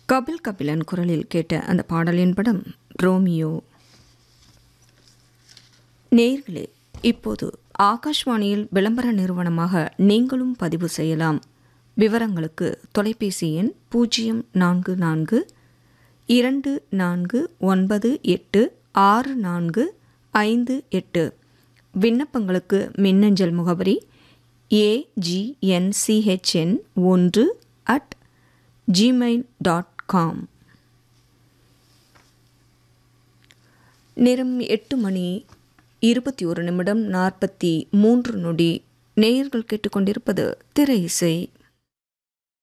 கபில் கபிலன் குரலில் கேட்ட அந்த பாடலின் படம் ரோமியோ நேர்களே இப்போது ஆகாஷ்வாணியில் விளம்பர நிறுவனமாக நீங்களும் பதிவு செய்யலாம் விவரங்களுக்கு தொலைபேசி எண் பூஜ்ஜியம் நான்கு நான்கு இரண்டு நான்கு ஒன்பது எட்டு ஆறு நான்கு ஐந்து எட்டு விண்ணப்பங்களுக்கு மின்னஞ்சல் முகவரி ஏஜிஎன்சிஹெச்என் ஒன்று அட் ஜிமெயில் டாட் காம் நேரம் எட்டு மணி இருபத்தி ஒரு நிமிடம் நாற்பத்தி மூன்று நொடி நேயர்கள் கேட்டுக்கொண்டிருப்பது திரை இசை